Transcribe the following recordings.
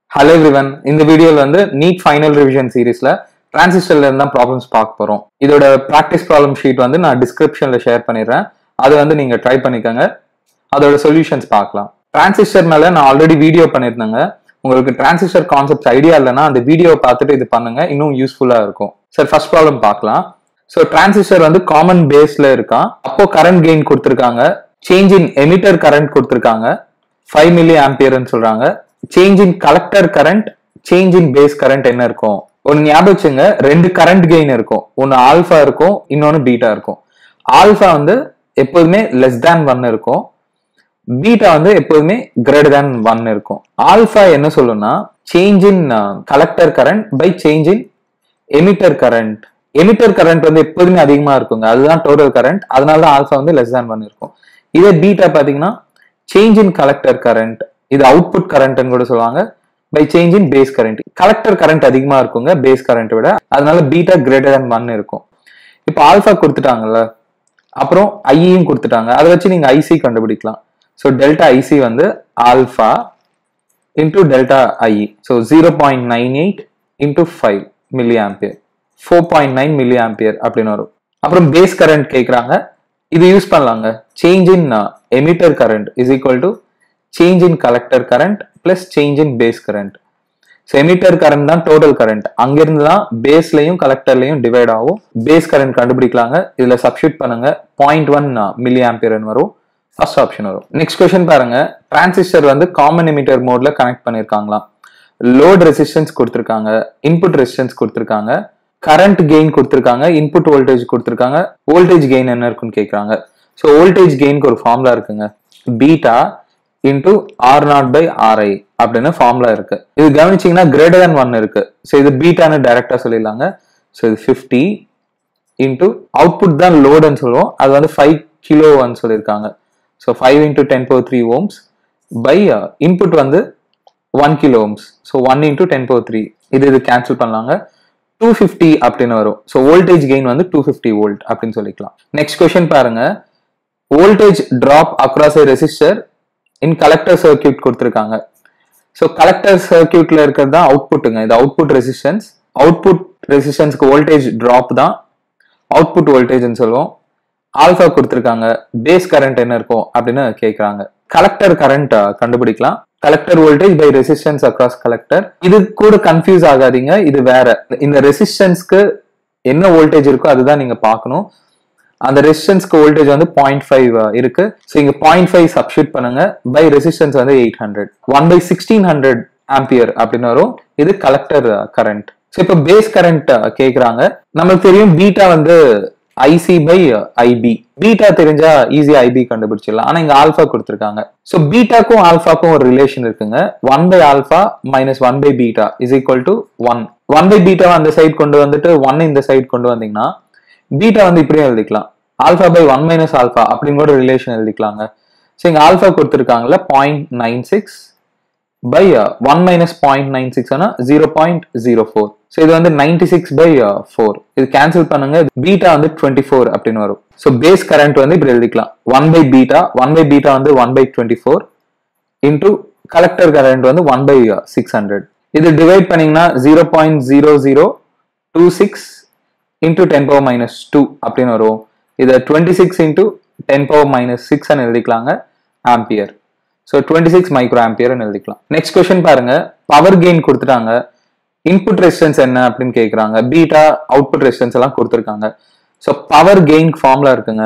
hello everyone இந்த வீடியோல வந்து நீட் ஃபைனல் ரிவிஷன் சீரிஸ்ல டிரான்சிஸ்டர்ல இருந்தா ப்ராப்ளம்ஸ் பார்க்க போறோம் இதோட ப்ராக்டிஸ் ப்ராப்ளம் ஷீட் வந்து நான் டிஸ்கிரிப்ஷன்ல ஷேர் பண்ணிடுறேன் அதை வந்து நீங்க ட்ரை பண்ணிக்கோங்க அதோட சொல்யூஷன்ஸ் பார்க்கலாம் டிரான்சிஸ்டர் மேல நான் ஆல்ரெடி வீடியோ பண்ணியிருந்தேங்க உங்களுக்கு டிரான்சிஸ்டர் கான்செப்ட் ஐடியா இல்லைன்னா அந்த வீடியோ பார்த்துட்டு இது பண்ணுங்க இன்னும் யூஸ்ஃபுல்லா இருக்கும் சார் ஃபர்ஸ்ட் ப்ராப்ளம் பார்க்கலாம் ஸோ டிரான்சிஸ்டர் வந்து காமன் பேஸ்ல இருக்கான் அப்போ கரண்ட் கெயின் கொடுத்துருக்காங்க சேஞ்ச் இன் எமிட்டர் கரண்ட் கொடுத்துருக்காங்க ஃபைவ் மில்லி ஆம்பியர்னு சொல்றாங்க change in collector current change in base current என்ன இருக்கும் ஒன்னு ஞாபகம் வச்சுங்க ரெண்டு கரண்ட் கெயின் இருக்கும் ஒன்னு ஆல்ஃபா இருக்கும் இன்னொன்னு பீட்டா இருக்கும் ஆல்ஃபா வந்து எப்போதுமே லெஸ் தேன் ஒன் இருக்கும் பீட்டா வந்து எப்போதுமே கிரேட்டர் தேன் ஒன் இருக்கும் ஆல்ஃபா என்ன சொல்லும்னா change in collector current by change in emitter current emitter current வந்து எப்போதுமே அதிகமா இருக்குங்க அதுதான் டோட்டல் கரண்ட் அதனால தான் ஆல்ஃபா வந்து லெஸ் தேன் ஒன் இருக்கும் இதே பீட்டா பாத்தீங்கன்னா சேஞ்ச் இன் கலெக்டர் கரண்ட் இது அவுட்புட் கரண்ட்னு கூட சொல்லுவாங்க by change in base current collector current அதிகமா இருக்குங்க பேஸ் கரண்ட் விட அதனால பீட்டா கிரேட்டர் தேன் ஒன் இருக்கும் இப்போ ஆல்ஃபா கொடுத்துட்டாங்கல்ல அப்புறம் ஐயும் கொடுத்துட்டாங்க அதை வச்சு நீங்க ஐசி கண்டுபிடிக்கலாம் ஸோ டெல்டா ஐசி வந்து alpha into delta I so zero point nine eight into five milliampere four point nine milliampere அப்படின்னு வரும் அப்புறம் பேஸ் கரண்ட் கேட்குறாங்க இது யூஸ் பண்ணலாங்க change in emitter current is equal to change in collector current plus change in base current so emitter current தான் total current அங்கிருந்து தான் பேஸ்லையும் கலெக்டர்லையும் டிவைட் ஆகும் பேஸ் கரண்ட் கண்டுபிடிக்கலாங்க இதுல சப்ஸ்டியூட் பண்ணுங்க பாயிண்ட் ஒன் மில்லி ஆம்பியர்னு வரும் ஃபர்ஸ்ட் ஆப்ஷன் வரும் நெக்ஸ்ட் கொஸ்டின் பாருங்க டிரான்சிஸ்டர் வந்து காமன் எமிட்டர் மோட்ல கனெக்ட் பண்ணிருக்காங்களாம் லோட் ரெசிஸ்டன்ஸ் கொடுத்துருக்காங்க இன்புட் ரெசிஸ்டன்ஸ் கொடுத்துருக்காங்க கரண்ட் கெயின் கொடுத்துருக்காங்க இன்புட் வோல்டேஜ் கொடுத்துருக்காங்க வோல்டேஜ் கெயின் என்ன இருக்குன்னு கேட்குறாங்க ஸோ வோல்டேஜ் கெயினுக்கு ஒரு ஃபார்முலா இருக்குங்க beta into R naught by RI அப்படின்னு ஃபார்முலா இருக்கு இது கவனிச்சீங்கன்னா கிரேட்டர் தேன் ஒன் இருக்கு ஸோ இது பீட்டான்னு டைரக்டா சொல்லிடலாங்க ஸோ இது ஃபிஃப்டி இன்டூ அவுட்புட் தான் லோடுன்னு சொல்லுவோம் அது வந்து ஃபைவ் கிலோன்னு சொல்லியிருக்காங்க so five into ten power three ohms by input வந்து one kilo ohms so one into ten power three இது இது கேன்சல் பண்ணலாங்க டூ ஃபிஃப்டி அப்படின்னு வரும் ஸோ வோல்டேஜ் கெயின் வந்து டூ ஃபிஃப்டி வோல்ட் அப்படின்னு சொல்லிக்கலாம் நெக்ஸ்ட் கொஸ்டின் பாருங்க voltage drop across a resistor in collector circuit கொடுத்துருக்காங்க ஸோ கலெக்டர் சர்க்கியூட்ல இருக்கிறது தான் அவுட்புட்டுங்க இது அவுட்புட் ரெசிஸ்டன்ஸ் அவுட்புட் ரெசிஸ்டன்ஸ்க்கு வோல்டேஜ் டிராப் தான் அவுட்புட் வோல்டேஜ்னு சொல்லுவோம் ஆல்ஃபா கொடுத்துருக்காங்க பேஸ் கரண்ட் என்ன இருக்கும் அப்படின்னு கேட்குறாங்க கலெக்டர் கரண்ட் கண்டுபிடிக்கலாம் collector voltage by resistance across collector இது கூட கன்ஃபியூஸ் ஆகாதீங்க இது வேற இந்த ரெசிஸ்டன்ஸ்க்கு என்ன வோல்டேஜ் இருக்கோ அதுதான் நீங்க பார்க்கணும் அந்த ரெசிஸ்டன்ஸ்க்கு வோல்டேஜ் வந்து பாயிண்ட் ஃபைவ் இருக்கு ஸோ இங்க பாயிண்ட் ஃபைவ் சப்ஸ்டியூட் பண்ணுங்க பை ரெசிஸ்டன்ஸ் வந்து eight hundred one by sixteen hundred ampere அப்படின்னு வரும் இது கலெக்டர் கரண்ட் ஸோ இப்போ பேஸ் கரண்ட் கேட்குறாங்க நம்மளுக்கு தெரியும் பீட்டா வந்து ஐசி பை ஐபி பீட்டா தெரிஞ்சா ஈஸியா ஐபி கண்டுபிடிச்சிடலாம் ஆனா இங்க ஆல்ஃபா கொடுத்துருக்காங்க ஸோ பீட்டாக்கும் ஆல்ஃபாக்கும் ஒரு ரிலேஷன் இருக்குங்க one by alpha minus one by beta is equal to one one by beta அந்த சைட் கொண்டு வந்துட்டு ஒன் இந்த சைட் கொண்டு வந்தீங்கன்னா பீட்டா வந்து இப்படியும் எழுதிக்கலாம் alpha by one minus alpha அப்படின்னு கூட ரிலேஷன் எழுதிக்கலாங்க ஸோ இங்க ஆல்ஃபா கொடுத்துருக்காங்கல்ல point nine six by one minus point nine six zero point zero four so இது வந்து நைன்டி சிக்ஸ் பை ஃபோர் இது கேன்சல் பண்ணுங்க பீட்டா வந்து டுவெண்ட்டி ஃபோர் அப்படின்னு வரும் ஸோ பேஸ் கரண்ட் வந்து இப்படி எழுதிக்கலாம் one by beta one by beta வந்து one by twenty four into collector current வந்து ஒன் பை சிக்ஸ் ஹண்ட்ரட் இது டிவைட் பண்ணீங்கன்னா zero point zero zero two six into ten power minus two அப்படின்னு வரும் இதை twenty six into ten power minus six எழுதிக்கலாங்க ampere so twenty six micro ஆம்பியர்னு எழுதிக்கலாம் next question பாருங்க பவர் கெயின் கொடுத்துட்டாங்க இன்புட் ரெசிஸ்டன்ஸ் என்ன அப்படின்னு கேட்குறாங்க பீட்டா அவுட்புட் ரெசிஸ்டன்ஸ் எல்லாம் கொடுத்துருக்காங்க ஸோ பவர் கெயின் ஃபார்முலா இருக்குங்க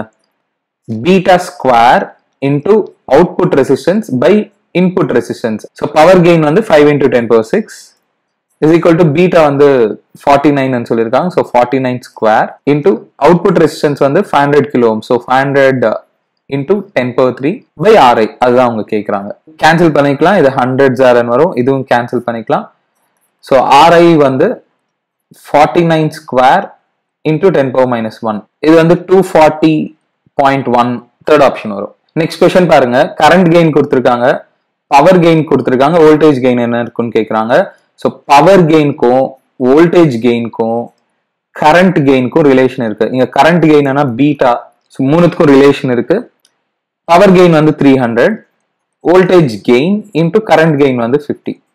beta square into output resistance by input resistance so power gain வந்து five into ten power six is equal to beta வந்து forty nine சொல்லியிருக்காங்க so forty nine square into output resistance வந்து five hundred kilo so five hundred into ten power three by RI அதுதான் அவங்க கேட்குறாங்க cancel பண்ணிக்கலாம் இது hundred ஜாரன் வரும் இதுவும் கேன்சல் பண்ணிக்கலாம் ஸோ ஆர்ஐ வந்து forty nine square into ten power minus one இது வந்து two forty point one third option வரும் நெக்ஸ்ட் கொஸ்டின் பாருங்க கரண்ட் கெயின் கொடுத்துருக்காங்க பவர் கெயின் கொடுத்துருக்காங்க வோல்டேஜ் கெயின் என்ன இருக்குன்னு கேட்குறாங்க ஸோ பவர் கெயின்க்கும் வோல்டேஜ் கெயின்க்கும் கரண்ட் கெயின்க்கும் ரிலேஷன் இருக்கு இங்க கரண்ட் கெயின் பீட்டா மூணுத்துக்கும் ரிலேஷன் இருக்கு பவர் கெயின் வந்து three hundred voltage gain into current gain வந்து ஃபிஃப்டி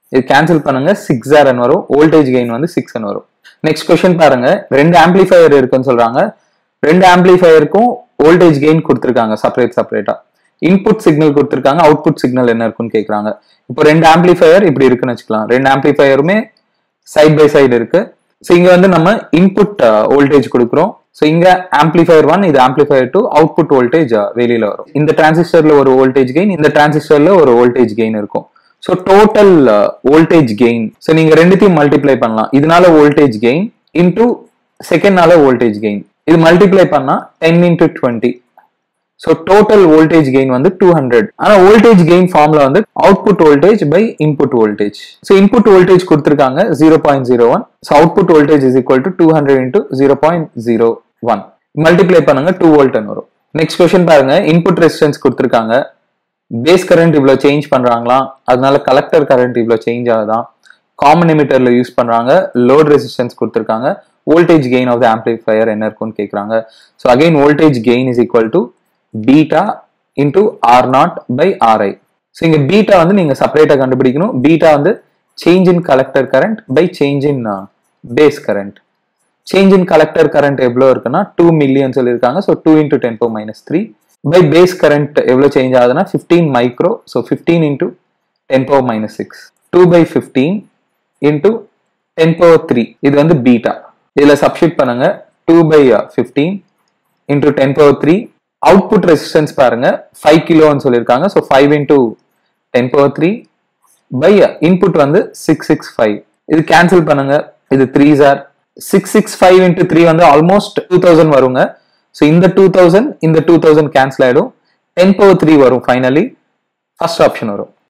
இது கேன்சல் பண்ணுங்க சிக்ஸ் ஆர்என் வரும் வோல்டேஜ் கெயின் வந்து சிக்ஸ் என் வரும் நெக்ஸ்ட் கொஸ்டின் பாருங்க ரெண்டு ஆம்பிளிஃபையர் இருக்குன்னு சொல்றாங்க ரெண்டு ஆம்பிளிஃபையருக்கும் வோல்டேஜ் கெயின் கொடுத்துருக்காங்க செப்பரேட் செப்பரேட்டா இன்புட் சிக்னல் கொடுத்துருக்காங்க அவுட்புட் சிக்னல் என்ன இருக்குன்னு கேட்குறாங்க இப்போ ரெண்டு ஆம்பிளிஃபையர் இப்படி இருக்குன்னு வச்சுக்கலாம் ரெண்டு ஆம்பிளிஃபையருமே சைட் பை சைடு இருக்கு ஸோ இங்க வந்து நம்ம இன்புட் வோல்டேஜ் கொடுக்குறோம் ஸோ இங்க ஆம்பிளிஃபையர் ஒன் இது ஆம்பிளிஃபையர் டூ அவுட்புட் வோல்டேஜ் வெளியில வரும் இந்த டிரான்சிஸ்டர்ல ஒரு வோல்டேஜ் கெயின் இந்த டிரான்சிஸ்டர்ல ஒரு வோல்டேஜ் கெயின் இருக்கும் so total voltage gain so நீங்க ரெண்டுத்தையும் மல்டிப்ளை பண்ணலாம் இதனால வோல்டேஜ் கெயின் இன்டூ செகண்ட்னால வோல்டேஜ் கெயின் இது மல்டிப்ளை பண்ணா ten into twenty so total voltage gain வந்து டூ ஹண்ட்ரட் ஆனா வோல்டேஜ் கெயின் ஃபார்ம்ல வந்து output voltage by input voltage so input voltage கொடுத்துருக்காங்க zero point zero one so output voltage is equal to two hundred into zero point zero one multiply பண்ணுங்க two வோல்ட்னு வரும் next question பாருங்க input resistance கொடுத்துருக்காங்க base current இவ்வளோ change பண்றாங்களா அதனால collector current இவ்வளோ change ஆகுதான் காமன் எமிட்டர்ல யூஸ் பண்றாங்க லோட் ரெசிஸ்டன்ஸ் கொடுத்துருக்காங்க voltage gain of the amplifier என்ன இருக்கும்னு கேட்குறாங்க so again voltage gain is equal to beta into R naught by RI so இங்க பீட்டா வந்து நீங்க செப்பரேட்டா கண்டுபிடிக்கணும் பீட்டா வந்து change in collector current by change in base current change in collector current எவ்வளோ இருக்குன்னா டூ மில்லியன் சொல்லியிருக்காங்க so two into ten power minus three by base current எவ்வளோ சேஞ்ச் ஆகுதுன்னா fifteen micro so fifteen into ten power minus six two by fifteen into ten power three இது வந்து beta இதில் substitute பண்ணுங்க two by fifteen into ten power three output resistance பாருங்க five கிலோன்னு சொல்லியிருக்காங்க so five into ten power three by input வந்து six six five இது cancel பண்ணுங்க இது three sir six six five into three வந்து ஆல்மோஸ்ட் டூ தௌசண்ட் வருங்க so இந்த டூ தௌசண்ட் இந்த டூ தௌசண்ட் கேன்சல் ஆயிடும் டென் பவர் த்ரீ வரும் ஃபைனலி ஃபர்ஸ்ட் ஆப்ஷன் வரும்